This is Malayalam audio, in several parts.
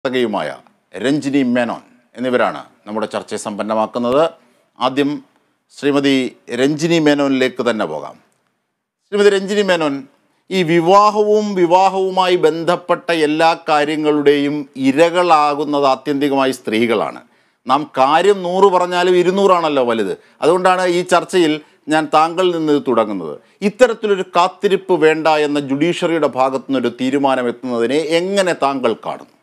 യുമായ രഞ്ജിനി മേനോൻ എന്നിവരാണ് നമ്മുടെ ചർച്ചയെ സമ്പന്നമാക്കുന്നത് ആദ്യം ശ്രീമതി രഞ്ജിനി മേനോനിലേക്ക് തന്നെ പോകാം ശ്രീമതി രഞ്ജിനി മേനോൻ ഈ വിവാഹവും വിവാഹവുമായി ബന്ധപ്പെട്ട എല്ലാ കാര്യങ്ങളുടെയും ഇരകളാകുന്നത് ആത്യന്തികമായി സ്ത്രീകളാണ് നാം കാര്യം നൂറ് പറഞ്ഞാലും ഇരുന്നൂറാണല്ലോ വലുത് അതുകൊണ്ടാണ് ഈ ചർച്ചയിൽ ഞാൻ താങ്കളിൽ നിന്ന് ഇത് തുടങ്ങുന്നത് ഇത്തരത്തിലൊരു കാത്തിരിപ്പ് വേണ്ട എന്ന ജുഡീഷ്യറിയുടെ ഭാഗത്തു നിന്നൊരു തീരുമാനം എത്തുന്നതിനെ എങ്ങനെ താങ്കൾ കാണുന്നു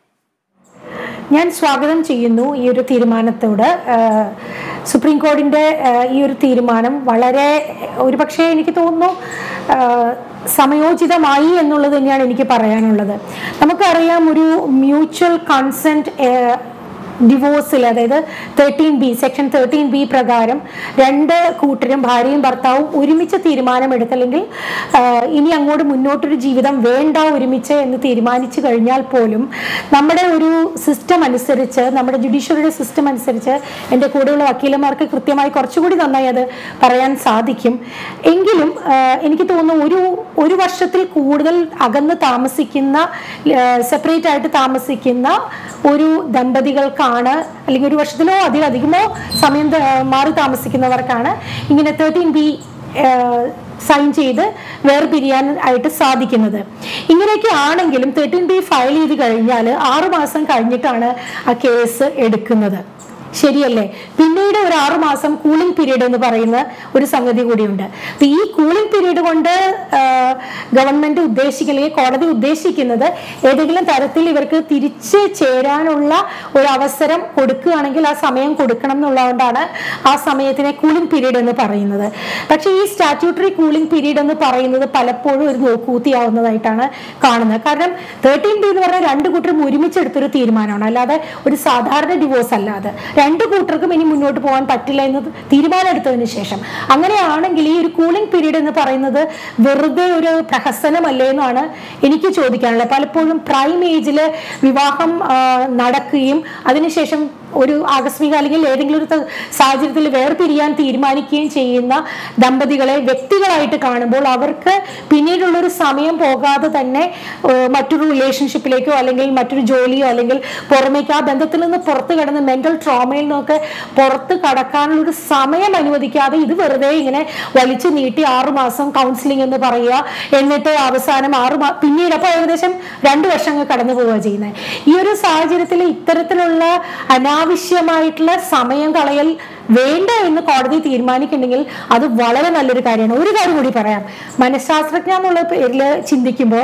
ഞാൻ സ്വാഗതം ചെയ്യുന്നു ഈ ഒരു തീരുമാനത്തോട് ആഹ് സുപ്രീം കോടതിൻ്റെ ആഹ് ഈ ഒരു തീരുമാനം വളരെ ഒരുപക്ഷെ എനിക്ക് തോന്നുന്നു ആഹ് സമയോചിതമായി എന്നുള്ളത് തന്നെയാണ് എനിക്ക് പറയാനുള്ളത് നമുക്കറിയാം ഒരു മ്യൂച്വൽ കൺസെൻറ്റ് ഡിവോഴ്സിൽ അതായത് thirteen B section thirteen B പ്രകാരം രണ്ട് കൂട്ടരും ഭാര്യയും ഭർത്താവും ഒരുമിച്ച് തീരുമാനമെടുത്തല്ലെങ്കിൽ ആഹ് ഇനി അങ്ങോട്ട് മുന്നോട്ടൊരു ജീവിതം വേണ്ട ഒരുമിച്ച് എന്ന് തീരുമാനിച്ചു കഴിഞ്ഞാൽ പോലും നമ്മുടെ ഒരു സിസ്റ്റം അനുസരിച്ച് നമ്മുടെ ജുഡീഷ്യറിയുടെ സിസ്റ്റം അനുസരിച്ച് എൻ്റെ കൂടെയുള്ള വക്കീലന്മാർക്ക് കൃത്യമായി കുറച്ചുകൂടി നന്നായി അത് പറയാൻ സാധിക്കും എങ്കിലും ആഹ് എനിക്ക് തോന്നുന്നു ഒരു ഒരു വർഷത്തിൽ കൂടുതൽ അകന്ന് താമസിക്കുന്ന സെപ്പറേറ്റ് ആയിട്ട് താമസിക്കുന്ന ഒരു ദമ്പതികൾക്കാണ് അല്ലെങ്കിൽ ഒരു വർഷത്തിലോ അതിൽ അധികമോ സമയം ത- മാറി താമസിക്കുന്നവർക്കാണ് ഇങ്ങനെ തേർട്ടീൻ ബി സൈൻ ചെയ്ത് വേർപിരിയാൻ ആയിട്ട് സാധിക്കുന്നത് ഇങ്ങനെയൊക്കെ ആണെങ്കിലും തേർട്ടീൻ ബി ഫയൽ ചെയ്ത് കഴിഞ്ഞാൽ ആറ് മാസം കഴിഞ്ഞിട്ടാണ് ആ കേസ് എടുക്കുന്നത് ശരിയല്ലേ പിന്നീട് ഒരു ആറു മാസം കൂളിംഗ് പീരീഡ് എന്ന് പറയുന്ന ഒരു സംഗതി കൂടിയുണ്ട് അപ്പൊ ഈ കൂളിംഗ് പീരീഡ് കൊണ്ട് ഗവൺമെന്റ് ഉദ്ദേശിക്കുന്ന അല്ലെങ്കിൽ കോടതി ഉദ്ദേശിക്കുന്നത് ഏതെങ്കിലും തരത്തിൽ ഇവർക്ക് തിരിച്ച് ചേരാനുള്ള ഒരു അവസരം കൊടുക്കുകയാണെങ്കിൽ ആ സമയം കൊടുക്കണം എന്നുള്ളതുകൊണ്ടാണ് ആ സമയത്തിനെ കൂളിംഗ് പീരീഡ് എന്ന് പറയുന്നത് പക്ഷേ ഈ സ്റ്റാറ്റ്യൂട്ടറി കൂളിംഗ് പീരീഡ് എന്ന് പറയുന്നത് പലപ്പോഴും ഒരു നോക്കൂത്തിയാവുന്നതായിട്ടാണ് കാണുന്നത് കാരണം തേർട്ടീൻ ബി എന്ന് പറഞ്ഞാൽ രണ്ട് കൂട്ടരും ഒരുമിച്ചെടുത്തൊരു തീരുമാനമാണ് അല്ലാതെ ഒരു സാധാരണ ഡിവോഴ്സ് അല്ലാതെ രണ്ട് കൂട്ടർക്കും ഇനി മുന്നോട്ട് പോകാൻ പറ്റില്ല എന്ന് തീരുമാനം എടുത്തതിന് ശേഷം അങ്ങനെയാണെങ്കിൽ ഈ ഒരു കൂളിംഗ് പീരീഡ് എന്ന് പറയുന്നത് വെറുതെ ഒരു പ്രഹസനമല്ലേ എന്നാണ് എനിക്ക് ചോദിക്കാനുള്ളത് പലപ്പോഴും പ്രൈം ഏജിൽ വിവാഹം ആ, നടക്കുകയും അതിനുശേഷം ഒരു ആകസ്മിക അല്ലെങ്കിൽ ഏതെങ്കിലും ഒരു ത- സാഹചര്യത്തിൽ വേർപിരിയാൻ തീരുമാനിക്കുകയും ചെയ്യുന്ന ദമ്പതികളെ വ്യക്തികളായിട്ട് കാണുമ്പോൾ അവർക്ക് പിന്നീടുള്ള ഒരു സമയം പോകാതെ തന്നെ ഏഹ്, മറ്റൊരു റിലേഷൻഷിപ്പിലേക്കോ അല്ലെങ്കിൽ മറ്റൊരു ജോലിയോ അല്ലെങ്കിൽ പുറമേക്ക് ആ ബന്ധത്തിൽ നിന്ന് പുറത്ത് കടന്ന് മെന്റൽ ട്രോമയിൽ നിന്നൊക്കെ പുറത്ത് കടക്കാനുള്ള ഒരു സമയം അനുവദിക്കാതെ ഇത് വെറുതെ ഇങ്ങനെ വലിച്ചു നീട്ടി ആറു മാസം കൗൺസിലിംഗ് എന്ന് പറയുക എന്നിട്ട് അവസാനം ആറ് മാ പിന്നീട് അപ്പോൾ ഏകദേശം രണ്ട് വർഷങ്ങൾ കടന്നു പോവുക ചെയ്യുന്നത് ഈ ഒരു സാഹചര്യത്തിൽ ഇത്തരത്തിലുള്ള അനാവശ്യമായിട്ടുള്ള സമയം കളയൽ വേണ്ട എന്ന് കോടതി തീരുമാനിക്കുന്നുണ്ടെങ്കിൽ അത് വളരെ നല്ലൊരു കാര്യമാണ് ഒരു കാര്യം കൂടി പറയാം മനഃശാസ്ത്രജ്ഞ എന്നുള്ള പേരിൽ ചിന്തിക്കുമ്പോൾ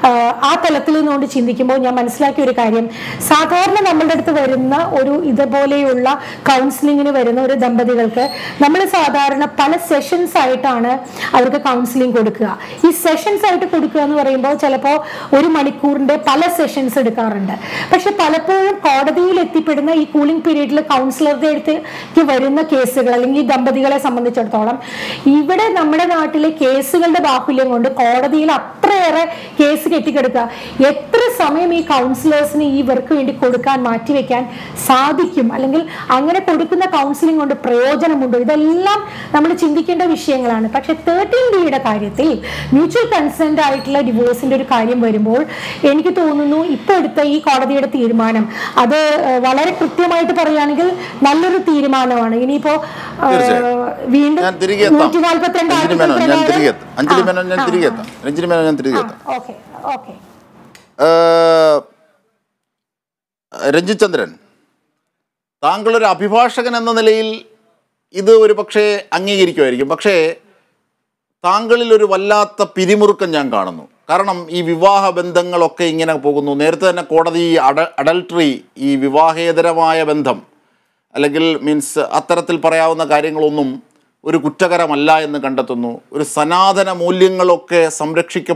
ആ തലത്തിൽ നിന്നുകൊണ്ട് ചിന്തിക്കുമ്പോൾ ഞാൻ മനസ്സിലാക്കിയ ഒരു കാര്യം സാധാരണ നമ്മളുടെ അടുത്ത് വരുന്ന ഒരു ഇതുപോലെയുള്ള കൗൺസിലിങ്ങിന് വരുന്ന ഒരു ദമ്പതികൾക്ക് നമ്മൾ സാധാരണ പല സെഷൻസ് ആയിട്ടാണ് അവർക്ക് കൗൺസിലിംഗ് കൊടുക്കുക ഈ സെഷൻസ് ആയിട്ട് കൊടുക്കുക എന്ന് പറയുമ്പോൾ ചിലപ്പോൾ ഒരു മണിക്കൂറിന്റെ പല സെഷൻസ് എടുക്കാറുണ്ട് പക്ഷെ പലപ്പോഴും കോടതിയിൽ എത്തിപ്പെടുന്ന ഈ കൂളിംഗ് പീരീഡിൽ കൗൺസിലറുടെ അടുത്തേക്ക് വരുന്ന കേസുകൾ അല്ലെങ്കിൽ ഈ ദമ്പതികളെ സംബന്ധിച്ചിടത്തോളം ഇവിടെ നമ്മുടെ നാട്ടിലെ കേസുകളുടെ ബാഹുല്യം കൊണ്ട് കോടതിയിൽ അത്രയേറെ കേസ് കെട്ടിക്കെടുക്കുക എത്ര സമയം ഈ കൗൺസിലേഴ്സിന് ഈ ഇവർക്ക് വേണ്ടി കൊടുക്കാൻ മാറ്റിവെക്കാൻ സാധിക്കും അല്ലെങ്കിൽ അങ്ങനെ കൊടുക്കുന്ന കൗൺസിലിംഗ് കൊണ്ട് പ്രയോജനമുണ്ടോ ഇതെല്ലാം നമ്മൾ ചിന്തിക്കേണ്ട വിഷയങ്ങളാണ് പക്ഷെ തേർട്ടീൻ ബിയുടെ കാര്യത്തിൽ മ്യൂച്വൽ കൺസെന്റ് ആയിട്ടുള്ള ഡിവോഴ്സിന്റെ ഒരു കാര്യം വരുമ്പോൾ എനിക്ക് തോന്നുന്നു ഇപ്പോൾ എടുത്ത ഈ കോടതിയുടെ തീരുമാനം അത് ഏഹ്, വളരെ കൃത്യമായിട്ട് പറയുകയാണെങ്കിൽ നല്ലൊരു തീരുമാനമാണ് ഇനിയിപ്പോ ഏഹ്, തീർച്ചയായും. വീണ്ടും ഞാൻ തിരികെ എത്താം നൂറ്റി നാൽപ്പത്തിരണ്ട് രഞ്ജിനി മേനോൻ ഞാൻ തിരികെ എത്താം അഞ്ജലി മേനോൻ ഞാൻ തിരികെ എത്താം രഞ്ജിനി മേനോൻ ഞാൻ തിരികെ എത്താം ഓക്കെ ഓക്കെ ഏഹ്, രഞ്ജിചന്ദ്രൻ താങ്കളൊരു അഭിഭാഷകൻ എന്ന നിലയിൽ ഇത് ഒരു പക്ഷേ അംഗീകരിക്കുമായിരിക്കും പക്ഷേ താങ്കളിൽ ഒരു വല്ലാത്ത പിരിമുറുക്കം ഞാൻ കാണുന്നു കാരണം ഈ വിവാഹ ബന്ധങ്ങളൊക്കെ ഇങ്ങനെ പോകുന്നു നേരത്തെ തന്നെ കോടതി അഡ അഡൽട്ടറി ഈ വിവാഹേതരമായ ബന്ധം അല്ലെങ്കിൽ മീൻസ് അത്തരത്തിൽ പറയാവുന്ന കാര്യങ്ങളൊന്നും ഒരു കുറ്റകരമല്ല എന്ന് കണ്ടെത്തുന്നു ഒരു സനാതന മൂല്യങ്ങളൊക്കെ സംരക്ഷിക്ക